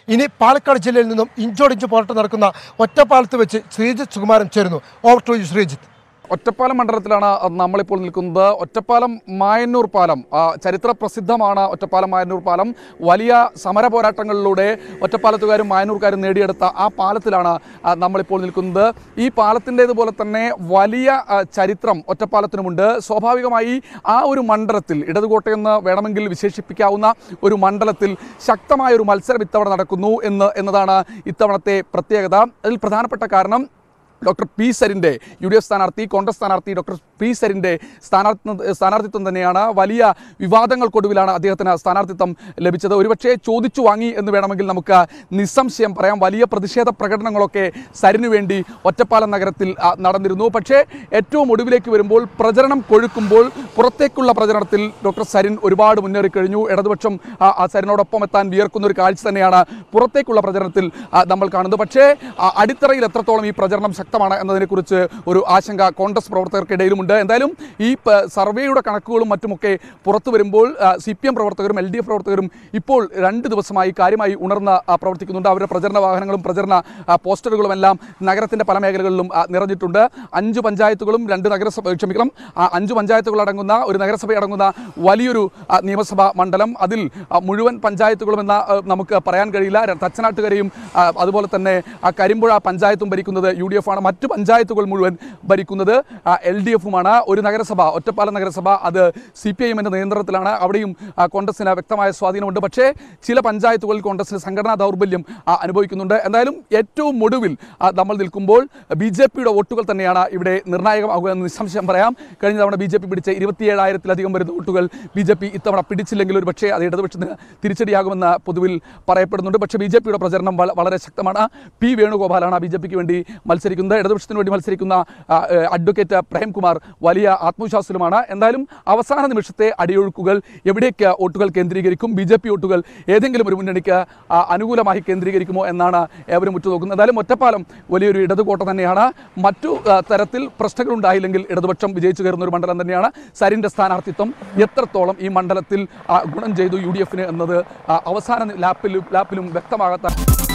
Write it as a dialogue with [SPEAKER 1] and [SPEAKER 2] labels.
[SPEAKER 1] ഇനി പാലക്കാട് ജില്ലയിൽ നിന്നും ഇഞ്ചോടിഞ്ച് പോരാട്ടം നടക്കുന്ന ഒറ്റപ്പാലത്ത് വെച്ച് ശ്രീജിത്ത് സുകുമാരൻ ചേരുന്നു over to you Sreejith
[SPEAKER 2] Ottapalam മണ്ഡലത്തിലാണ് നമ്മളിപ്പോൾ നിൽക്കുന്നത് ഒറ്റപ്പാലം മായന്നൂർ പാലം ആ, ചരിത്ര പ്രസിദ്ധമാണ് ഒറ്റപ്പാലം മായന്നൂർ പാലം വലിയ സമര പോരാട്ടങ്ങളിലൂടെ ഒറ്റപ്പാലത്തുകാരും മായന്നൂർക്കാരും നേടിയെടുത്ത ആ പാലത്തിലാണ് ആ, നമ്മളിപ്പോൾ നിൽക്കുന്നത് ഈ പാലത്തിൻ്റേതുപോലെ തന്നെ വലിയ ആ, ചരിത്രം ഒറ്റപ്പാലത്തിനുമുണ്ട് സ്വാഭാവികമായി ആ ഒരു മണ്ഡലത്തിൽ ഇടതുകോട്ടയെന്ന് വേണമെങ്കിൽ വിശേഷിപ്പിക്കാവുന്ന ഒരു മണ്ഡലത്തിൽ ശക്തമായ ഒരു മത്സരം ഇത്തവണ നടക്കുന്നു എന്ന് എന്നതാണ് ഇത്തവണത്തെ പ്രത്യേകത അതിൽ പ്രധാനപ്പെട്ട കാരണം ഡോക്ടർ പി സരിൻ്റെ യു ഡി എഫ് സ്ഥാനാർത്ഥി കോൺഗ്രസ് സ്ഥാനാർത്ഥി ഡോക്ടർ പി സരിൻ്റെ സ്ഥാനാർത്ഥി സ്ഥാനാർത്ഥിത്വം തന്നെയാണ് വലിയ വിവാദങ്ങൾക്കൊടുവിലാണ് അദ്ദേഹത്തിന് സ്ഥാനാർത്ഥിത്വം ലഭിച്ചത് ഒരുപക്ഷെ ചോദിച്ചു വാങ്ങി എന്ന് വേണമെങ്കിൽ നമുക്ക് നിസ്സംശയം പറയാം വലിയ പ്രതിഷേധ പ്രകടനങ്ങളൊക്കെ സരിനു വേണ്ടി ഒറ്റപ്പാലം നഗരത്തിൽ ആ, നടന്നിരുന്നു പക്ഷേ ഏറ്റവും ഒടുവിലേക്ക് വരുമ്പോൾ പ്രചരണം കൊഴുക്കുമ്പോൾ പുറത്തേക്കുള്ള പ്രചരണത്തിൽ ഡോക്ടർ സരിൻ ഒരുപാട് മുന്നേറി കഴിഞ്ഞു ഇടതുപക്ഷം ആ, ആ സരിനോടൊപ്പം എത്താൻ വിയർക്കുന്ന ഒരു കാഴ്ച തന്നെയാണ് പുറത്തേക്കുള്ള പ്രചരണത്തിൽ ആ, നമ്മൾ കാണുന്നത് പക്ഷേ ആ, അടിത്തറയിൽ എത്രത്തോളം ഈ പ്രചരണം ശക്തമാണ് എന്നതിനെക്കുറിച്ച് ഒരു ആശങ്ക കോൺഗ്രസ് പ്രവർത്തകർക്കിടയിലുമുണ്ട് എന്തായാലും ഈ പ- സർവേയുടെ കണക്കുകളും മറ്റുമൊക്കെ പുറത്തു വരുമ്പോൾ സി പി എം പ്രവർത്തകരും എൽ ഡി എഫ് പ്രവർത്തകരും ഇപ്പോൾ രണ്ട് ദിവസമായി കാര്യമായി ഉണർന്ന് ആ, പ്രവർത്തിക്കുന്നുണ്ട് അവരുടെ പ്രചരണ വാഹനങ്ങളും പ്രചരണ ആ, പോസ്റ്ററുകളും എല്ലാം നഗരത്തിന്റെ പല മേഖലകളിലും ആ, നിറഞ്ഞിട്ടുണ്ട് അഞ്ച് പഞ്ചായത്തുകളും രണ്ട് നഗരസഭ ക്ഷമിക്കണം ആ, അഞ്ച് പഞ്ചായത്തുകൾ അടങ്ങുന്ന ഒരു നഗരസഭ അടങ്ങുന്ന വലിയൊരു ആ, നിയമസഭാ മണ്ഡലം അതിൽ ആ, മുഴുവൻ പഞ്ചായത്തുകളും എന്ന ആ, നമുക്ക് പറയാൻ കഴിയില്ല ര- തച്ചനാട്ടുകരയും ആ, അതുപോലെ തന്നെ ആ കരിമ്പുഴ പഞ്ചായത്തും ഭരിക്കുന്നത് യു ഡി എഫ് ആണ് മറ്റു പഞ്ചായത്തുകൾ മുഴുവൻ ഭരിക്കുന്നത് എൽ ഡി എഫുമാണ് ഒരു നഗരസഭ ഒറ്റപ്പാലം നഗരസഭ അത് സി പി ഐ എമ്മിൻ്റെ നിയന്ത്രണത്തിലാണ് അവിടെയും ആ, കോൺഗ്രസിന് വ്യക്തമായ സ്വാധീനമുണ്ട് പക്ഷേ ചില പഞ്ചായത്തുകളിൽ കോൺഗ്രസിന് സംഘടനാ ദൗർബല്യം ആ, അനുഭവിക്കുന്നുണ്ട് എന്തായാലും ഏറ്റവും ഒടുവിൽ ആ, നമ്മൾ നിൽക്കുമ്പോൾ ബി ജെ പിയുടെ വോട്ടുകൾ തന്നെയാണ് ഇവിടെ നിർണായകമാകുക എന്ന് നിസ്സംശയം പറയാം കഴിഞ്ഞ തവണ ബി ജെ പി പിടിച്ച ഇരുപത്തിയേഴായിരത്തിലധികം വരുന്ന വോട്ടുകൾ ബി ജെ പി ഇത്തവണ പിടിച്ചില്ലെങ്കിൽ ഒരു പക്ഷേ അത് ഇടതുപക്ഷത്തിന് തിരിച്ചടിയാകുമെന്ന് പൊതുവിൽ പറയപ്പെടുന്നുണ്ട് പക്ഷേ ബി ജെ പിയുടെ പ്രചരണം വള- വളരെ ശക്തമാണ് പി വേണുഗോപാലാണ് ബി ജെ പിക്ക് വേണ്ടി മത്സരിക്കുന്നത് ഇടതുപക്ഷത്തിന് വേണ്ടി മത്സരിക്കുന്ന ആ, ഏ, അഡ്വക്കേറ്റ് പ്രേംകുമാർ വലിയ ആത്മവിശ്വാസത്തിലുമാണ് എന്തായാലും അവസാന നിമിഷത്തെ അടിയൊഴുക്കുകൾ എവിടേക്ക് വോട്ടുകൾ കേന്ദ്രീകരിക്കും ബി ജെ പി വോട്ടുകൾ ഏതെങ്കിലും ഒരു മുന്നണിക്ക് ആ, അനുകൂലമായി കേന്ദ്രീകരിക്കുമോ എന്നാണ് ഏവരും ഉറ്റുനോക്കുന്നത് എന്തായാലും ഒറ്റപ്പാലം വലിയൊരു ഇടതുകോട്ട തന്നെയാണ് മറ്റു ആ, തരത്തിൽ പ്രശ്നങ്ങളുണ്ടായില്ലെങ്കിൽ ഇടതുപക്ഷം വിജയിച്ചു കയറുന്ന ഒരു മണ്ഡലം തന്നെയാണ് സരിന്റെ സ്ഥാനാർത്ഥിത്വം എത്രത്തോളം ഈ മണ്ഡലത്തിൽ ആ, ഗുണം ചെയ്തു യു ഡി എഫിന് എന്നത് ആ, അവസാന ലാപ്പിലും ലാപ്പിലും വ്യക്തമാകാത്ത